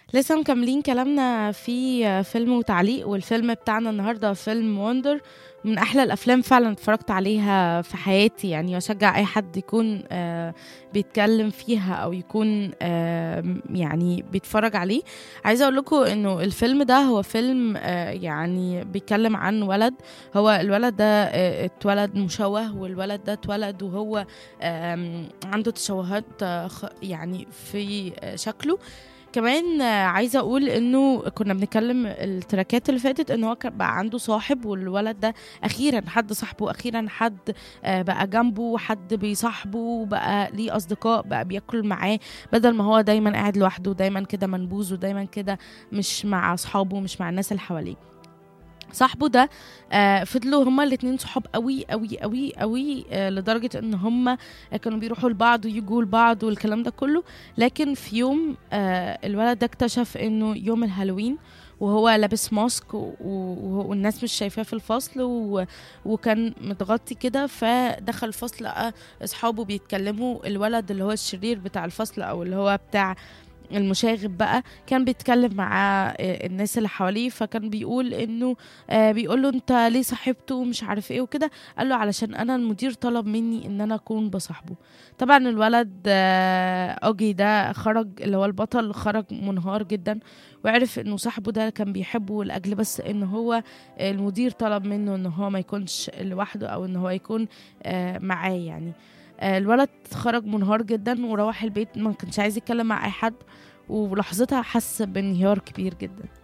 لسه مكملين كلامنا في فيلم وتعليق والفيلم بتاعنا النهارده فيلم وندر من احلى الافلام فعلا اتفرجت عليها في حياتي يعني اشجع اي حد يكون آه بيتكلم فيها او يكون آه يعني بيتفرج عليه عايزه اقول لكم انه الفيلم ده هو فيلم آه يعني بيتكلم عن ولد هو الولد ده آه اتولد مشوه والولد ده اتولد وهو آه عنده تشوهات آه خ- يعني في آه شكله كمان آه، عايزه اقول انه كنا بنتكلم التراكات اللي فاتت ان هو كان بقى عنده صاحب والولد ده اخيرا حد صاحبه اخيرا حد آه، بقى جنبه حد بيصاحبه بقى ليه اصدقاء بقى بياكل معاه بدل ما هو دايما قاعد لوحده دايما كده منبوذ ودايما كده مش مع اصحابه مش مع الناس اللي حواليه صاحبه ده آه فضلوا هما الاتنين صحاب قوي قوي قوي قوي آه لدرجة ان هما كانوا بيروحوا لبعض ويجوا لبعض والكلام ده كله لكن في يوم آه الولد ده اكتشف انه يوم الهالوين وهو لابس ماسك و- و- والناس مش شايفاه في الفصل و... وكان متغطي كده فدخل الفصل لقى اصحابه بيتكلموا الولد اللي هو الشرير بتاع الفصل او اللي هو بتاع المشاغب بقى كان بيتكلم مع آه، الناس اللي حواليه فكان بيقول انه آه بيقول له انت ليه صاحبته ومش عارف ايه وكده قال له علشان انا المدير طلب مني ان انا اكون بصاحبه طبعا الولد آه اوجي ده خرج اللي هو البطل خرج منهار جدا وعرف انه صاحبه ده كان بيحبه لاجل بس ان هو المدير طلب منه ان هو ما يكونش لوحده او ان هو يكون آه معاه يعني آه الولد خرج منهار جدا وروح البيت ما كانش عايز يتكلم مع اي حد ولحظتها حس بانهيار كبير جدا